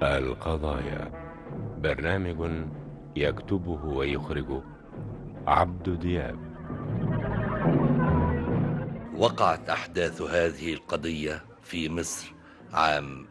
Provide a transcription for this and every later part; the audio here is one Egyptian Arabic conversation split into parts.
القضايا برنامج يكتبه ويخرجه عبد دياب وقعت أحداث هذه القضية في مصر عام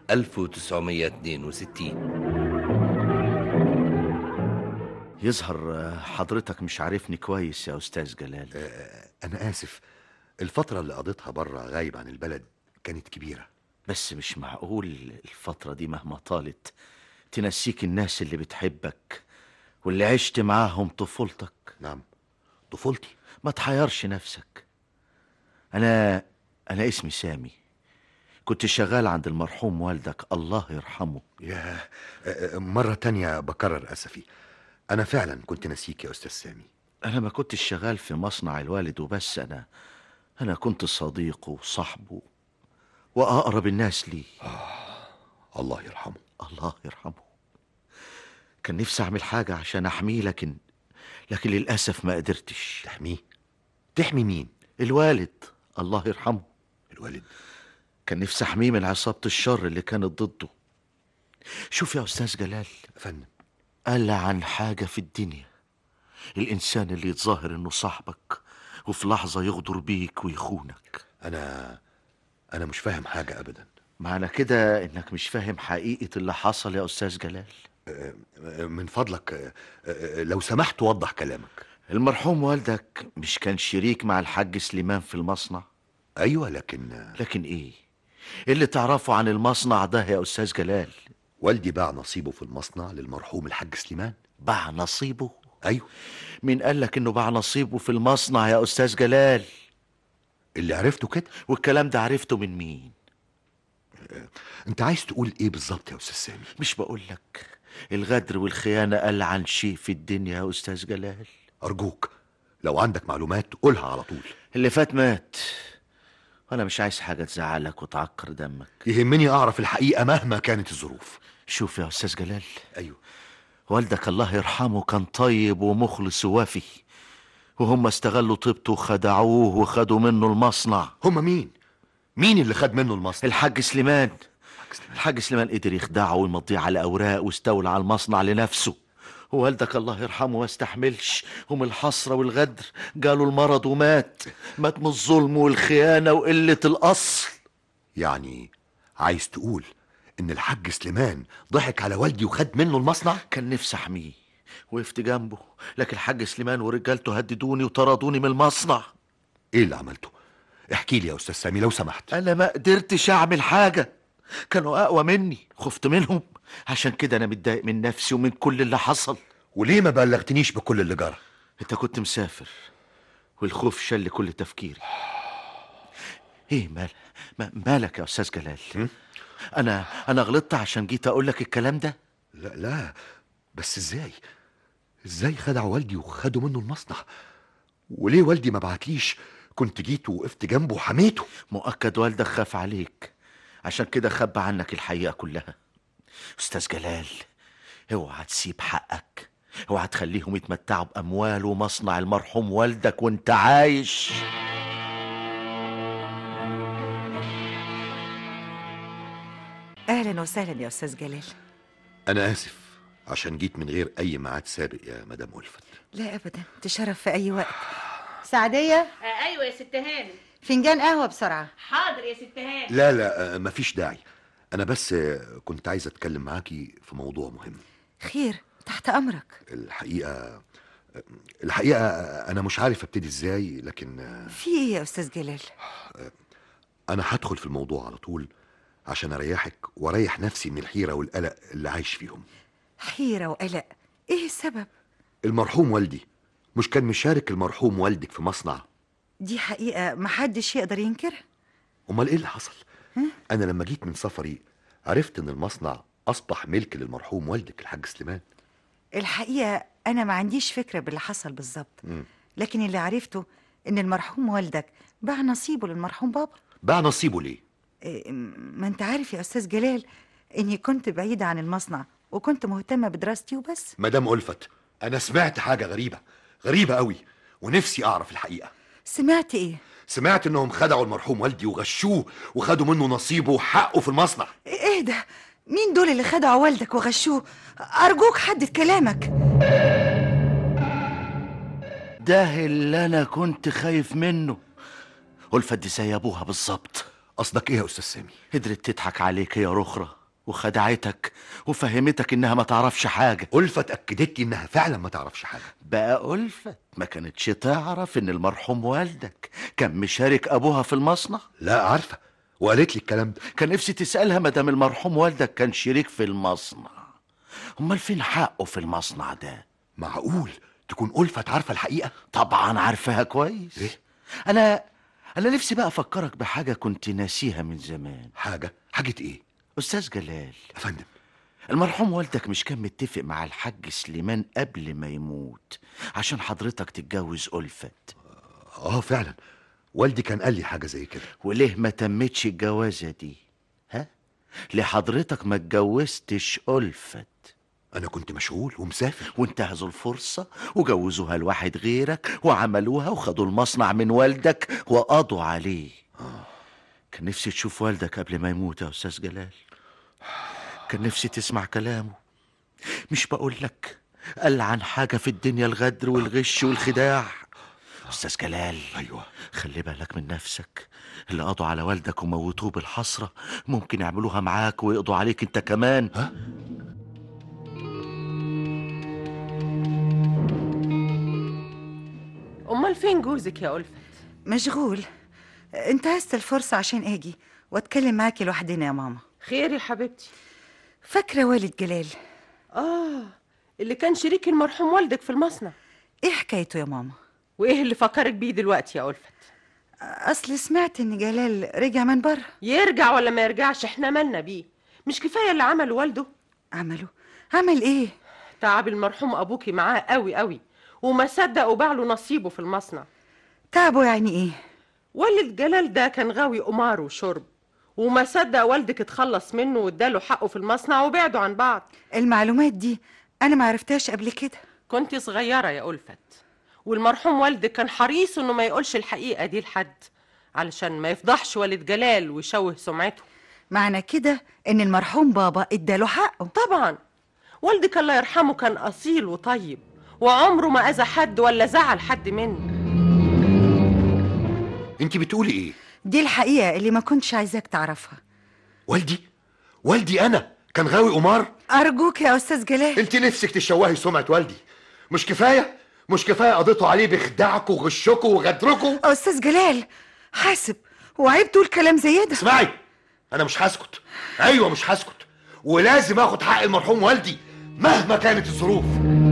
1962 يظهر حضرتك مش عارفني كويس يا أستاذ جلال أنا آسف الفترة اللي قضيتها بره غايب عن البلد كانت كبيرة بس مش معقول الفترة دي مهما طالت تنسيك الناس اللي بتحبك واللي عشت معاهم طفولتك نعم طفولتي ما تحيرش نفسك أنا أنا اسمي سامي كنت شغال عند المرحوم والدك الله يرحمه يا مرة تانية بكرر أسفي أنا فعلا كنت نسيك يا أستاذ سامي أنا ما كنتش شغال في مصنع الوالد وبس أنا أنا كنت صديقه وصاحبه وأقرب الناس لي الله يرحمه الله يرحمه كان نفسي أعمل حاجة عشان أحميه لكن لكن للأسف ما قدرتش تحميه تحمي مين الوالد الله يرحمه الوالد كان نفسي أحميه من عصابة الشر اللي كانت ضده شوف يا أستاذ جلال فندم قال عن حاجة في الدنيا الإنسان اللي يتظاهر إنه صاحبك وفي لحظة يغدر بيك ويخونك أنا أنا مش فاهم حاجة أبدا معنى كده إنك مش فاهم حقيقة اللي حصل يا أستاذ جلال من فضلك لو سمحت وضح كلامك المرحوم والدك مش كان شريك مع الحاج سليمان في المصنع أيوة لكن لكن إيه اللي تعرفه عن المصنع ده يا أستاذ جلال والدي باع نصيبه في المصنع للمرحوم الحاج سليمان باع نصيبه أيوة مين قال لك إنه باع نصيبه في المصنع يا أستاذ جلال اللي عرفته كده والكلام ده عرفته من مين انت عايز تقول ايه بالظبط يا استاذ سامي مش بقول لك الغدر والخيانة قل عن شيء في الدنيا يا أستاذ جلال أرجوك لو عندك معلومات قولها على طول اللي فات مات وأنا مش عايز حاجة تزعلك وتعكر دمك يهمني أعرف الحقيقة مهما كانت الظروف شوف يا أستاذ جلال أيوه والدك الله يرحمه كان طيب ومخلص ووافي وهم استغلوا طيبته وخدعوه وخدوا منه المصنع هم مين؟ مين اللي خد منه المصنع؟ الحاج سليمان الحاج سليمان قدر يخدعه ويمضيه على أوراق واستولى على المصنع لنفسه ووالدك الله يرحمه ما استحملش ومن الحسرة والغدر جاله المرض ومات مات من الظلم والخيانة وقلة الأصل يعني عايز تقول إن الحاج سليمان ضحك على والدي وخد منه المصنع؟ كان نفسي أحميه وقفت جنبه لكن الحاج سليمان ورجالته هددوني وطردوني من المصنع إيه اللي عملته؟ احكي لي يا أستاذ سامي لو سمحت أنا ما قدرتش أعمل حاجة كانوا أقوى مني خفت منهم عشان كده أنا متضايق من نفسي ومن كل اللي حصل وليه ما بلغتنيش بكل اللي جرى؟ أنت كنت مسافر والخوف شل كل تفكيري إيه مال ما- مالك يا أستاذ جلال أنا أنا غلطت عشان جيت أقول لك الكلام ده لا لا بس ازاي؟ ازاي خدع والدي وخدوا منه المصنع؟ وليه والدي ما بعتليش كنت جيت ووقفت جنبه وحميته؟ مؤكد والدك خاف عليك عشان كده خبى عنك الحقيقة كلها أستاذ جلال اوعى تسيب حقك اوعى تخليهم يتمتعوا بأموال ومصنع المرحوم والدك وانت عايش اهلا وسهلا يا استاذ جلال أنا آسف عشان جيت من غير أي ميعاد سابق يا مدام ألفت لا ابدا تشرف في اي وقت سعدية آه ايوه يا ست هانم فنجان قهوة بسرعة حاضر يا ست هانم لا لا آه، مفيش داعي أنا بس آه، كنت عايز أتكلم معاكي في موضوع مهم خير تحت امرك الحقيقة الحقيقة أنا مش عارف أبتدي إزاي لكن آه، في ايه يا استاذ جلال أنا هدخل في الموضوع على طول عشان أريحك وأريح نفسي من الحيرة والقلق اللي عايش فيهم حيرة وقلق ايه السبب المرحوم والدي مش كان مشارك المرحوم والدك في مصنع دي حقيقة محدش يقدر ينكرها أمال إيه اللي حصل؟ أنا لما جيت من سفري عرفت إن المصنع أصبح ملك للمرحوم والدك الحاج سليمان الحقيقة انا ما عنديش فكرة باللي حصل بالظبط لكن اللي عرفته ان المرحوم والدك باع نصيبه للمرحوم بابا باع نصيبه ليه؟ إيه، ما انت عارف يا استاذ جلال اني كنت بعيدة عن المصنع وكنت مهتمة بدراستي وبس مدام ألفت أنا سمعت حاجة غريبة غريبة قوي ونفسي أعرف الحقيقة سمعت ايه سمعت إنهم خدعوا المرحوم والدي وغشوه وخدوا منه نصيبه وحقه في المصنع ايه ده مين دول اللي خدعوا والدك وغشوه أرجوك حدد كلامك ده اللي انا كنت خايف منه ألفت دي زي ابوها بالظبط قصدك ايه يا استاذ سامي قدرت تضحك عليك يا رخرة وخدعتك وفهمتك انها ما تعرفش حاجة ألفت أكدت لي إنها فعلا ما تعرفش حاجة بقى ألفت ما كانتش تعرف ان المرحوم والدك كان مشارك ابوها في المصنع لا عارفة وقالت لي الكلام ده كان نفسي تسألها مدام المرحوم والدك كان شريك في المصنع امال فين حقه في المصنع ده معقول تكون ألفت عارفة الحقيقة طبعا عارفاها كويس إيه؟ انا انا نفسي بقى افكرك بحاجه كنت ناسيها من زمان حاجة حاجة إيه استاذ جلال يا فندم المرحوم والدك مش كان متفق مع الحاج سليمان قبل ما يموت عشان حضرتك تتجوز ألفت آه فعلا والدي كان قال لي حاجة زي كده وليه ما تمتش الجوازة دي ها ليه حضرتك ما اتجوزتش ألفت أنا كنت مشغول ومسافر وانتهزوا الفرصة وجوزوها لواحد غيرك وعملوها وخدوا المصنع من والدك وقضوا عليه كان نفسي تشوف والدك قبل ما يموت يا أستاذ جلال كان نفسي تسمع كلامه مش بقول لك قال عن حاجة في الدنيا الغدر والغش والخداع أستاذ جلال أيوة خلي بالك من نفسك اللي قضوا على والدك وموتوه بالحسرة ممكن يعملوها معاك ويقضوا عليك انت كمان ها؟ امال فين جوزك يا ألفت مشغول انتهزت الفرصة عشان أجي وأتكلم معاكي لوحدنا يا ماما خير يا حبيبتي فاكرة والد جلال اه اللي كان شريك المرحوم والدك في المصنع إيه حكايته يا ماما؟ وايه اللي فكرك بيه دلوقتي يا ألفت أصل سمعت إن جلال رجع من بره يرجع ولا ما يرجعش احنا مالنا بيه مش كفايه اللي عمله والده عمله عمل إيه؟ تعب المرحوم ابوكي معاه قوي قوي وما صدق وباع له نصيبه في المصنع تعبه يعني إيه؟ والد جلال ده كان غاوي قمار وشرب وما صدق والدك اتخلص منه واداله حقه في المصنع وبعدوا عن بعض المعلومات دي أنا معرفتهاش قبل كده كنت صغيرة يا ألفت والمرحوم والدك كان حريص انه ما يقولش الحقيقة دي لحد علشان ما يفضحش والد جلال ويشوه سمعته معنى كده إن المرحوم بابا إداله حقه طبعا والدك الله يرحمه كان أصيل وطيب وعمره ما أذى حد ولا زعل حد منه أنت بتقولي إيه دي الحقيقة اللي ما كنتش عايزاك تعرفها والدي والدي أنا كان غاوي قمار أرجوك يا أستاذ جلال أنت نفسك تشوهي سمعة والدي مش كفاية مش كفاية قضيتوا عليه بخداعكم وغشكم وغدركم أستاذ جلال حاسب وعيب تقول كلام زي ده اسمعي انا مش هسكت ايوه مش هسكت ولازم اخد حق المرحوم والدي مهما كانت الظروف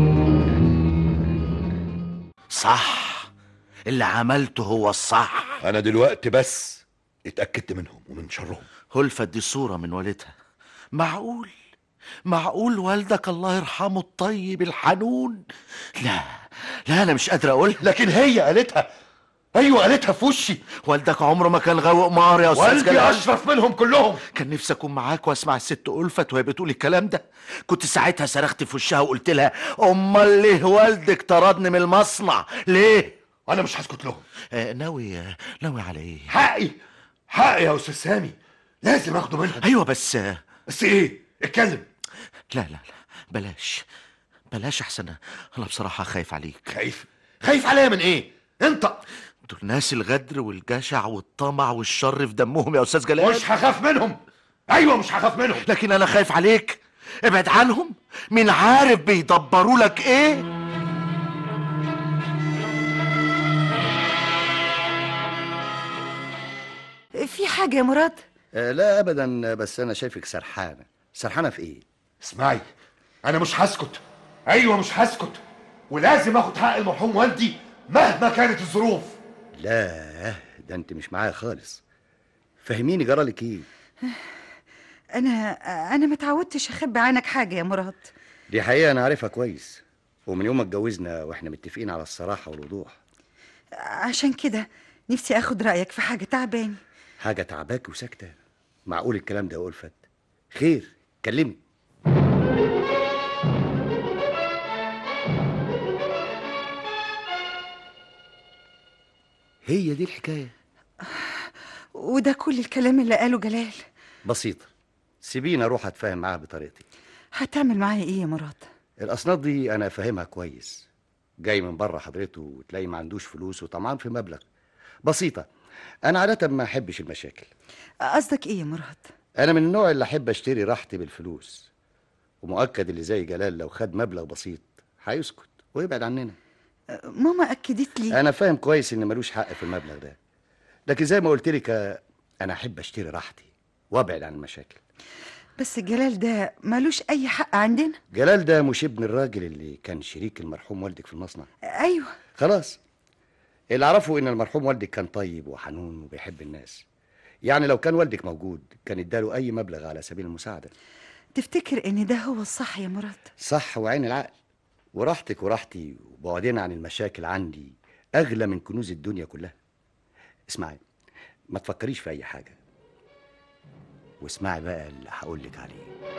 صح اللي عملته هو الصح انا دلوقتي بس اتاكدت منهم ومن شرهم هلفت دي صورة من والدها معقول معقول والدك الله يرحمه الطيب الحنون لا لا انا مش قادر اقول لكن هي قالتها ايوه قالتها في وشي والدك عمره ما كان غاوي قمار يا استاذ والدي جلال اشرف منهم كلهم كان نفسي اكون معاك واسمع الست ألفت وهي بتقول الكلام ده كنت ساعتها صرخت في وشها وقلت لها امال ليه والدك طردني من المصنع ليه انا مش هسكت لهم آه ناوي آه، ناوي على ايه حقي حقي يا استاذ سامي لازم اخده منهم ايوه بس آه، بس ايه اتكلم لا لا لا بلاش بلاش احسن انا بصراحه خايف عليك خايف خايف عليا من ايه انت دول ناس الغدر والجشع والطمع والشر في دمهم يا استاذ جلال مش هخاف منهم ايوه مش هخاف منهم لكن انا خايف عليك ابعد عنهم مين عارف بيدبروا لك ايه في حاجة يا مراد آه، لا ابدا بس انا شايفك سرحانه سرحانه في ايه اسمعي انا مش هسكت ايوه مش هسكت ولازم اخد حق المرحوم والدي مهما كانت الظروف لا ده انت مش معايا خالص فهميني جرالك ايه أنا أنا متعودتش أخبي عنك حاجة يا مراد دي حقيقه انا عارفها كويس ومن يوم ما اتجوزنا واحنا متفقين على الصراحه والوضوح عشان كده نفسي أخد رأيك في حاجة تعباني حاجه تعباك وساكته معقول الكلام ده يا ألفت خير كلمي هي دي الحكايه وده كل الكلام اللي قاله جلال بسيطه سيبيني اروح اتفاهم معاها بطريقتي هتعمل معايا ايه يا مراد الاصناف دي انا فاهمها كويس جاي من بره حضرته وتلاقي ما عندوش فلوس وطمعان في مبلغ بسيطه انا عاده ما احبش المشاكل قصدك ايه يا مراد انا من النوع اللي احب اشتري راحتي بالفلوس ومؤكد اللي زي جلال لو خد مبلغ بسيط هيسكت ويبعد عننا ماما اكدت لي انا فاهم كويس ان ملوش حق في المبلغ ده لكن زي ما قلت لك آه، انا احب اشتري راحتي وابعد عن المشاكل بس الجلال ده ملوش اي حق عندنا جلال ده مش ابن الراجل اللي كان شريك المرحوم والدك في المصنع ايوه خلاص اللي اعرفه ان المرحوم والدك كان طيب وحنون وبيحب الناس يعني لو كان والدك موجود كان اداله اي مبلغ على سبيل المساعده تفتكر ان ده هو الصح يا مراد صح وعين العقل وراحتك وراحتي وبعدين عن المشاكل عندي اغلى من كنوز الدنيا كلها اسمعي ما تفكريش في اي حاجه واسمعي بقى اللي هقول لك عليه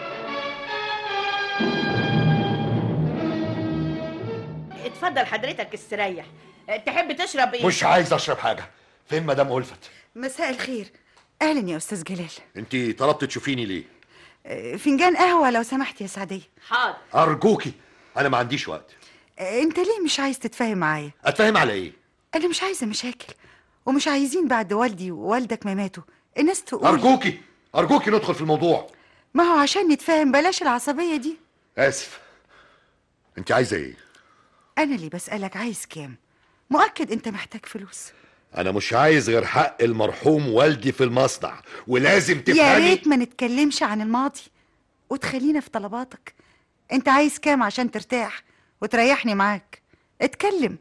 اتفضل حضرتك استريح تحب تشرب ايه مش عايز اشرب حاجه فين مدام ألفت مساء الخير اهلا يا استاذ جلال انت طلبت تشوفيني ليه آه، فنجان قهوه لو سمحت يا سعديه حاضر ارجوكي انا ما عنديش وقت آه، انت ليه مش عايز تتفاهم معايا اتفاهم على ايه انا مش عايزه مشاكل ومش عايزين بعد والدي ووالدك ما ماتوا الناس تقول ارجوكي ارجوكي ندخل في الموضوع ما هو عشان نتفاهم بلاش العصبيه دي اسف انت عايزه ايه انا اللي بسالك عايز كام مؤكد انت محتاج فلوس انا مش عايز غير حق المرحوم والدي في المصنع ولازم يا تفهمي ريت ما نتكلمش عن الماضي وتخلينا في طلباتك انت عايز كام عشان ترتاح وتريحني معاك اتكلم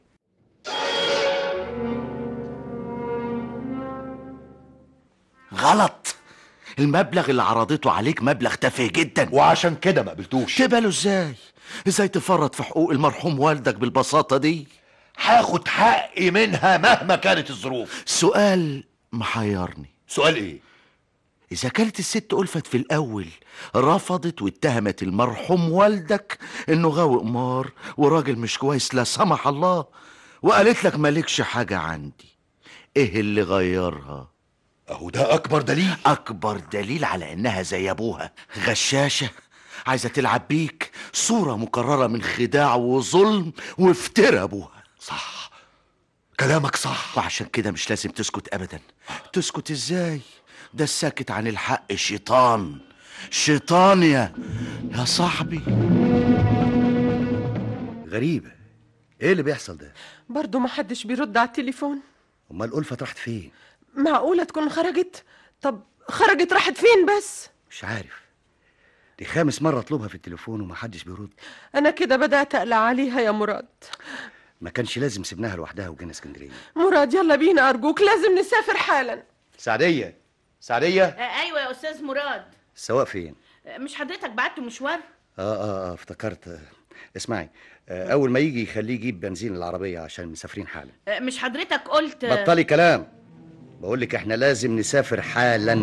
غلط المبلغ اللي عرضته عليك مبلغ تافه جدا وعشان كده ما قبلتوش تقبله ازاي ازاي تفرط في حقوق المرحوم والدك بالبساطة دي هاخد حقي منها مهما كانت الظروف سؤال محيرني سؤال ايه إذا كانت الست ألفت في الأول رفضت واتهمت المرحوم والدك إنه غاوي قمار وراجل مش كويس لا سمح الله وقالت لك مالكش حاجة عندي إيه اللي غيرها؟ اهو ده اكبر دليل أكبر دليل على إنها زي أبوها غشاشة عايزة تلعب بيك صورة مكررة من خداع وظلم وافتراء أبوها صح كلامك صح وعشان كده مش لازم تسكت أبدا تسكت إزاي؟ ده الساكت عن الحق شيطان شيطان يا يا صاحبي غريبه ايه اللي بيحصل ده برضو ما حدش بيرد على التليفون امال الفت راحت فين معقولة تكون خرجت طب خرجت راحت فين بس مش عارف دي خامس مره اطلبها في التليفون ومحدش بيرد أنا كده بدأت أقلق عليها يا مراد ما كانش لازم سيبناها لوحدها وجينا اسكندريه مراد يلا بينا أرجوك لازم نسافر حالا سعديه سعديه آه، ايوه يا استاذ مراد السواق فين آه، مش حضرتك بعته مشوار اه اه اه افتكرت آه، اسمعي آه اول ما يجي خليه يجيب بنزين العربيه عشان مسافرين حالا آه، مش حضرتك قلت بطلي كلام بقول لك احنا لازم نسافر حالا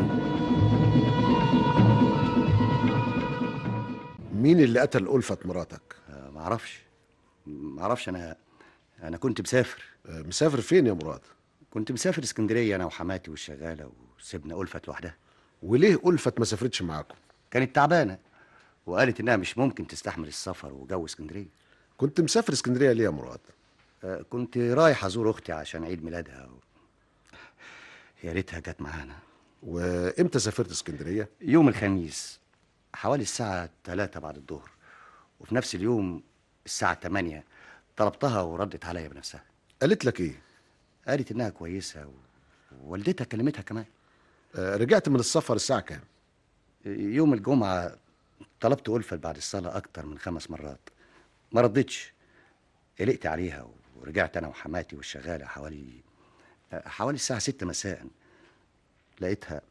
مين اللي قتل ألفت مراتك؟ آه ما اعرفش ما اعرفش انا انا كنت مسافر آه، مسافر فين يا مراد؟ كنت مسافر اسكندريه انا وحماتي والشغاله وسيبنا ألفت لوحدها وليه ألفت ما سافرتش معاكم؟ كانت تعبانه وقالت انها مش ممكن تستحمل السفر وجو اسكندريه كنت مسافر اسكندرية ليه يا مراد؟ آه، كنت رايح ازور اختي عشان عيد ميلادها و... يا ريتها جت معانا وإمتى سافرت اسكندرية؟ يوم الخميس حوالي الساعة 3 بعد الظهر وفي نفس اليوم الساعة 8 طلبتها وردت عليا بنفسها قالت لك إيه؟ قالت إنها كويسة و... ووالدتها كلمتها كمان آه، رجعت من السفر الساعة كام؟ يوم الجمعة طلبت ألفت بعد الصلاة أكتر من خمس مرات ما ردتش قلقت عليها ورجعت أنا وحماتي والشغالة حوالي حوالي الساعة ستة مساء لقيتها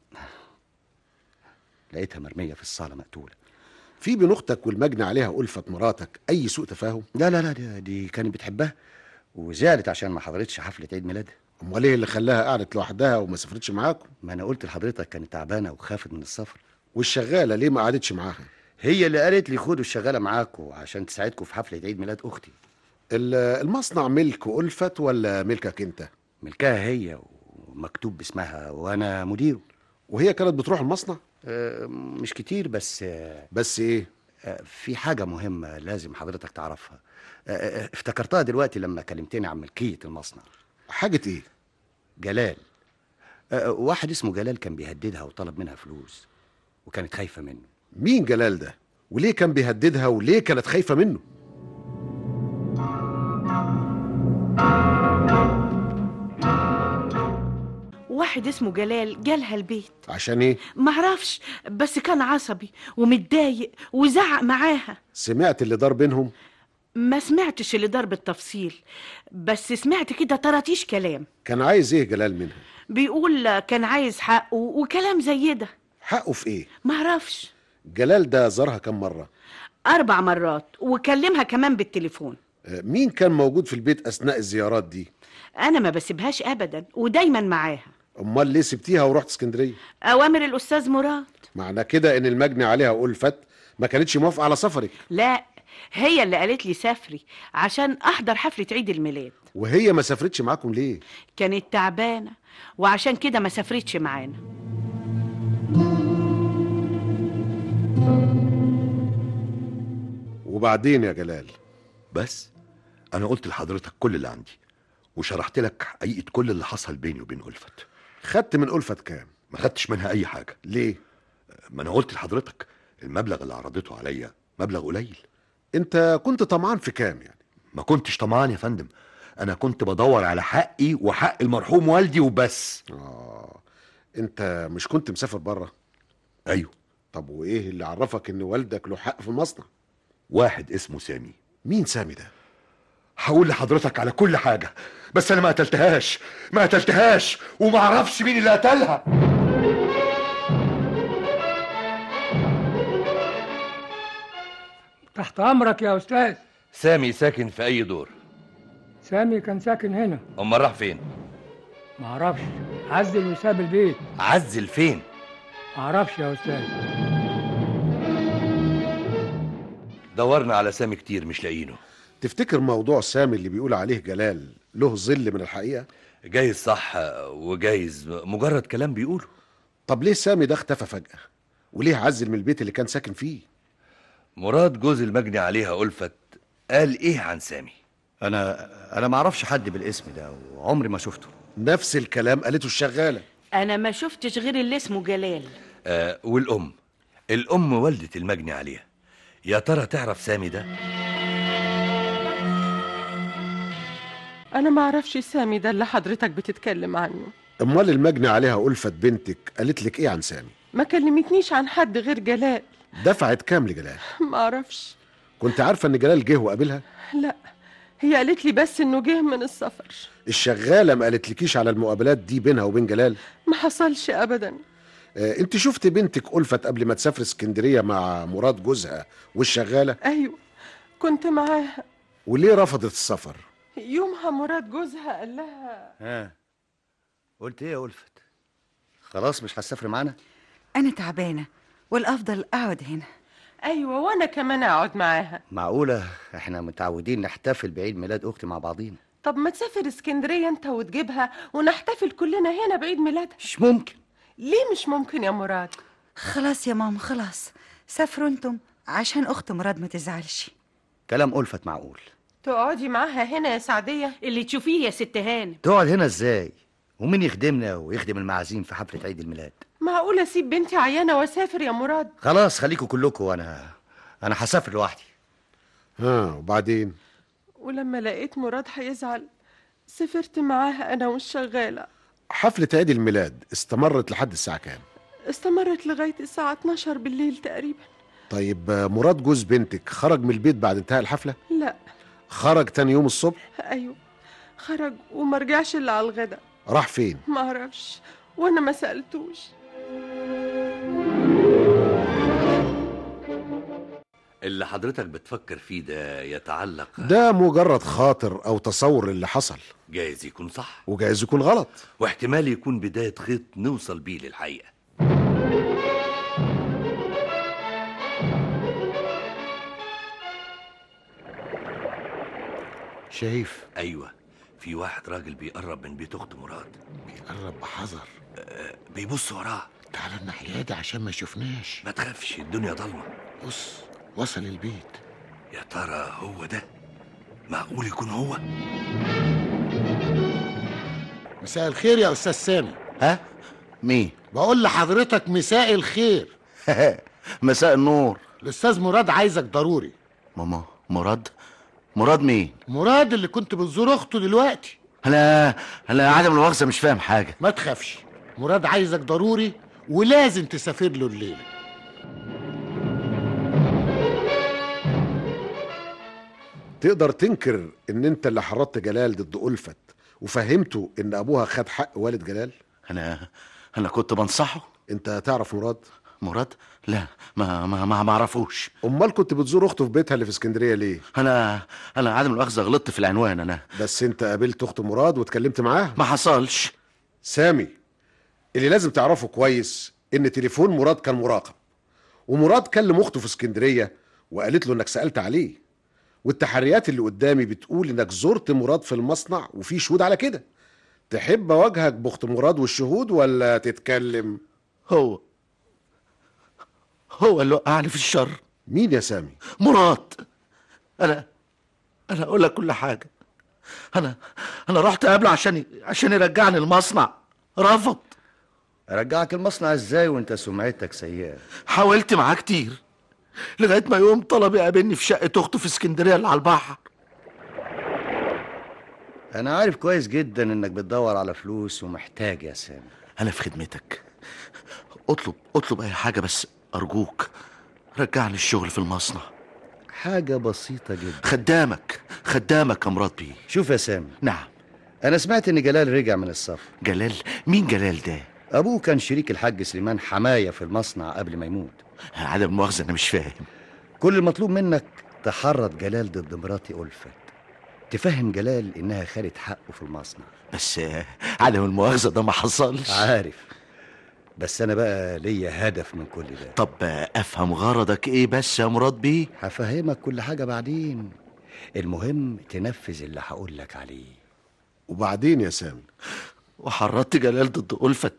لقيتها مرمية في الصالة مقتولة في بين أختك والمجني عليها ألفت مراتك أي سوء تفاهم؟ لا لا لا دي, دي كانت بتحبها وزعلت عشان ما حضرتش حفلة عيد ميلادها أمال إيه اللي خلاها قعدت لوحدها وما سافرتش معاكم؟ ما أنا قلت لحضرتك كانت تعبانة وخافت من السفر والشغالة ليه ما قعدتش معاها؟ هي اللي قالت لي خدوا الشغالة معاكم عشان تساعدكم في حفلة عيد ميلاد أختي ال- المصنع ملك ألفت ولا ملكك أنت؟ ملكها هي ومكتوب باسمها وأنا مديره وهي كانت بتروح المصنع؟ آه، مش كتير بس آه، بس ايه آه، في حاجة مهمة لازم حضرتك تعرفها آه، آه، افتكرتها دلوقتي لما كلمتني عن ملكية المصنع حاجة ايه جلال آه، واحد اسمه جلال كان بيهددها وطلب منها فلوس وكانت خايفة منه مين جلال ده وليه كان بيهددها وليه كانت خايفة منه واحد اسمه جلال جالها البيت عشان ايه معرفش بس كان عصبي ومتضايق وزعق معاها سمعت اللي دار بينهم ما سمعتش اللي دار بالتفصيل بس سمعت كده طرطيش كلام كان عايز ايه جلال منها بيقول كان عايز حقه وكلام زي ده حقه في ايه معرفش جلال ده زارها كم مرة أربع مرات وكلمها كمان بالتليفون آه، مين كان موجود في البيت أثناء الزيارات دي أنا ما بسيبهاش أبدا ودايما معاها أمال ليه سبتيها ورحت اسكندرية أوامر الأستاذ مراد معنى كده إن المجني عليها ألفت ما كانتش موافقة على سفرك لا هي اللي قالت لي سافري عشان أحضر حفلة عيد الميلاد وهي ما سافرتش معاكم ليه كانت تعبانة وعشان كده ما سافرتش معانا وبعدين يا جلال بس انا قلت لحضرتك كل اللي عندي وشرحت لك حقيقه كل اللي حصل بيني وبين ألفت خدت من ألفت كام ما خدتش منها اي حاجه ليه ما انا قلت لحضرتك المبلغ اللي عرضته عليا مبلغ قليل انت كنت طمعان في كام يعني ما كنتش طمعان يا فندم انا كنت بدور على حقي وحق المرحوم والدي وبس اه انت مش كنت مسافر بره ايوه طب وايه اللي عرفك ان والدك له حق في المصنع واحد اسمه سامي مين سامي ده هقول لحضرتك على كل حاجه بس انا ما قتلتهاش ما قتلتهاش وما اعرفش مين اللي قتلها تحت امرك يا استاذ سامي ساكن في اي دور سامي كان ساكن هنا امال راح فين معرفش عزل وساب البيت عزل فين معرفش يا استاذ دورنا على سامي كتير مش لاقيينه تفتكر موضوع سامي اللي بيقول عليه جلال له ظل من الحقيقة جايز صح وجايز مجرد كلام بيقوله طب ليه سامي ده اختفى فجأة وليه عزل من البيت اللي كان ساكن فيه مراد جوز المجني عليها ألفت قال ايه عن سامي انا انا ما اعرفش حد بالاسم ده وعمري ما شفته نفس الكلام قالته الشغالة أنا ما شفتش غير اللي اسمه جلال آه والام الام والدة المجني عليها يا ترى تعرف سامي ده أنا ما أعرفش سامي ده اللي حضرتك بتتكلم عنه امال المجني عليها ألفت بنتك قالت لك ايه عن سامي ما كلمتنيش عن حد غير جلال دفعت كام لجلال ما أعرفش كنت عارفة ان جلال جه وقابلها لا هي قالت لي بس إنه جه من السفر الشغالة ما قالتلكيش على المقابلات دي بينها وبين جلال ما حصلش أبدا آه انت شفت بنتك ألفت قبل ما تسافر اسكندرية مع مراد جوزها والشغالة أيوة كنت معاها وليه رفضت السفر يومها مراد جوزها قال لها ها قلت ايه يا ألفت خلاص مش هتسافر معانا أنا تعبانة والأفضل أقعد هنا أيوة وأنا كمان أقعد معاها معقولة احنا متعودين نحتفل بعيد ميلاد اختي مع بعضينا طب ما تسافر اسكندرية أنت وتجيبها ونحتفل كلنا هنا بعيد ميلادها مش ممكن ليه مش ممكن يا مراد خلاص يا ماما خلاص سافروا انتم عشان أخت مراد ما تزعلش كلام ألفت معقول تقعدي معاها هنا يا سعدية اللي تشوفيه يا ست هانم تقعد هنا ازاي ومين يخدمنا ويخدم المعازيم في حفلة عيد الميلاد معقول أسيب بنتي عيانة وأسافر يا مراد خلاص خليكوا كلكم وانا انا هسافر لوحدي ها وبعدين ولما لقيت مراد هيزعل سافرت معاها أنا والشغالة حفلة عيد الميلاد استمرت لحد الساعة كام استمرت لغاية الساعة 12 بالليل تقريبا طيب آه، مراد جوز بنتك خرج من البيت بعد انتهاء الحفلة لا خرج تاني يوم الصبح أيوة خرج وما رجعش إلا على الغدا راح فين ما أعرفش وأنا ما سألتوش اللي حضرتك بتفكر فيه ده يتعلق ده مجرد خاطر او تصور اللي حصل جايز يكون صح وجايز يكون غلط واحتمال يكون بداية خيط نوصل بيه للحقيقة شايف أيوة في واحد راجل بيقرب من بيت أخت مراد بيقرب بحذر بيبص وراه تعال الناحية دي عشان ما يشوفناش ما تخافش الدنيا ضلمة بص وصل البيت يا ترى هو ده معقول يكون هو مساء الخير يا استاذ سامي ها مين بقول لحضرتك مساء الخير مساء النور الاستاذ مراد عايزك ضروري ماما مراد مراد مين مراد اللي كنت بتزور اخته دلوقتي انا انا عدم المؤاخذه مش فاهم حاجه ما تخافش مراد عايزك ضروري ولازم تسافر له الليله تقدر تنكر ان انت اللي حرضت جلال ضد ألفت وفهمته ان ابوها خد حق والد جلال انا انا كنت بنصحه انت تعرف مراد مراد لا ما ما ما ما اعرفوش امال كنت بتزور اخته في بيتها اللي في اسكندريه ليه انا انا عدم المؤاخذه غلطت في العنوان انا بس انت قابلت اخت مراد واتكلمت معاها ما حصلش سامي اللي لازم تعرفه كويس ان تليفون مراد كان مراقب ومراد كلم اخته في اسكندريه وقالت له انك سالت عليه والتحريات اللي قدامي بتقول انك زرت مراد في المصنع وفي شهود على كده تحب اواجهك باخت مراد والشهود ولا تتكلم هو هو اللي وقعني في الشر مين يا سامي مراد انا انا اقول لك كل حاجه انا انا رحت اقابله عشان عشان يرجعني المصنع رفض رجعك المصنع ازاي وانت سمعتك سيئة حاولت معاه كتير لغايه ما يوم طلب يقابلني في شقه اخته في اسكندريه اللي على البحر انا عارف كويس جدا انك بتدور على فلوس ومحتاج يا سامي انا في خدمتك اطلب اطلب اي حاجه بس ارجوك رجعني الشغل في المصنع حاجة بسيطة جدا خدامك خدامك يا مراد بيه شوف يا سامي نعم انا سمعت ان جلال رجع من السفر جلال مين جلال ده ابوه كان شريك الحاج سليمان حماية في المصنع قبل ما يموت عدم مؤاخذه انا مش فاهم كل المطلوب منك تحرض جلال ضد مراتي ألفت تفهم جلال انها خدت حقه في المصنع بس آه، عدم المؤاخذه ده ما حصلش عارف بس انا بقى ليا هدف من كل ده طب آه، افهم غرضك ايه بس يا مراد بيه هفهمك كل حاجة بعدين المهم تنفذ اللي هقول لك عليه وبعدين يا سامي وحرضت جلال ضد ألفت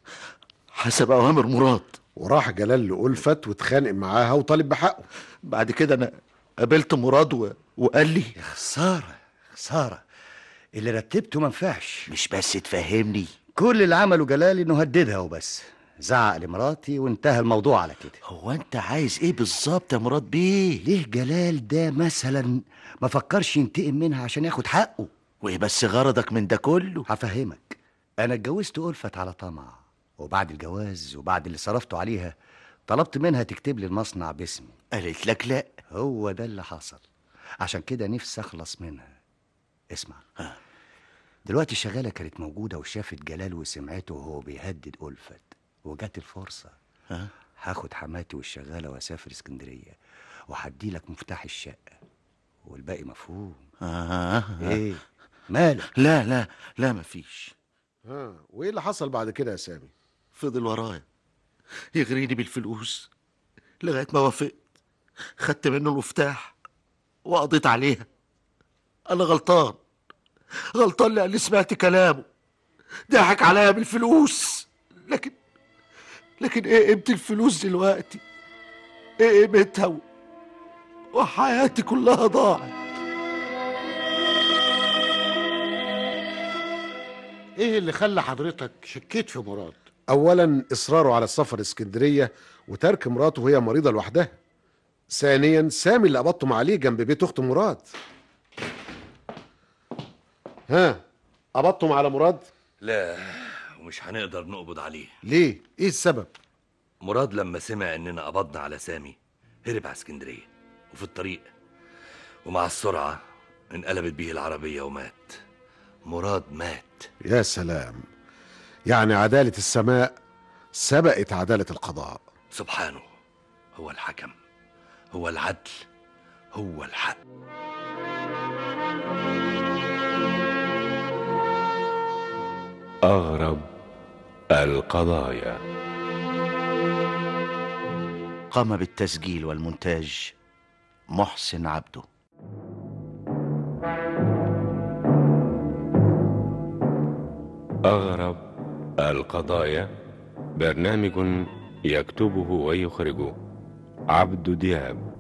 حسب اوامر مراد وراح جلال لألفت واتخانق معاها وطالب بحقه بعد كده انا قابلت مراد و... وقال لي يا خسارة خسارة اللي رتبته منفعش مش بس تفهمني كل اللي عمله جلال انه هددها وبس زعق لمراتي وانتهى الموضوع على كده هو انت عايز ايه بالظبط يا مراد بيه ليه جلال ده مثلا ما فكرش ينتقم منها عشان ياخد حقه وايه بس غرضك من ده كله هفهمك انا اتجوزت ألفت على طمع وبعد الجواز وبعد اللي صرفته عليها طلبت منها تكتب لي المصنع باسمي قالت لك لا هو ده اللي حصل عشان كده نفسي اخلص منها اسمع دلوقتي الشغالة كانت موجودة وشافت جلال وسمعته وهو بيهدد ألفت وجات الفرصة ها؟ هاخد حماتي والشغالة واسافر اسكندرية وهدي لك مفتاح الشقة والباقي مفهوم آه. ايه مالك لا لا لا مفيش ها وايه اللي حصل بعد كده يا سامي فضل ورايا يغريني بالفلوس لغايه ما وافقت خدت منه المفتاح وقضيت عليها انا غلطان غلطان لاني سمعت كلامه ضحك عليا بالفلوس لكن لكن ايه قيمه الفلوس دلوقتي ايه قيمتها و- وحياتي كلها ضاعت ايه اللي خلى حضرتك شكيت في مراد اولا اصراره على السفر اسكندريه وترك مراته وهي مريضه لوحدها ثانيا سامي اللي قبضتم عليه جنب بيت اخت مراد ها قبضتم على مراد لا ومش هنقدر نقبض عليه ليه ايه السبب مراد لما سمع اننا قبضنا على سامي هرب على اسكندريه وفي الطريق ومع السرعه انقلبت بيه العربيه ومات مراد مات يا سلام يعني عداله السماء سبقت عداله القضاء سبحانه هو الحكم هو العدل هو الحق أغرب القضايا قام بالتسجيل والمونتاج محسن عبده أغرب القضايا برنامج يكتبه ويخرجه عبد دياب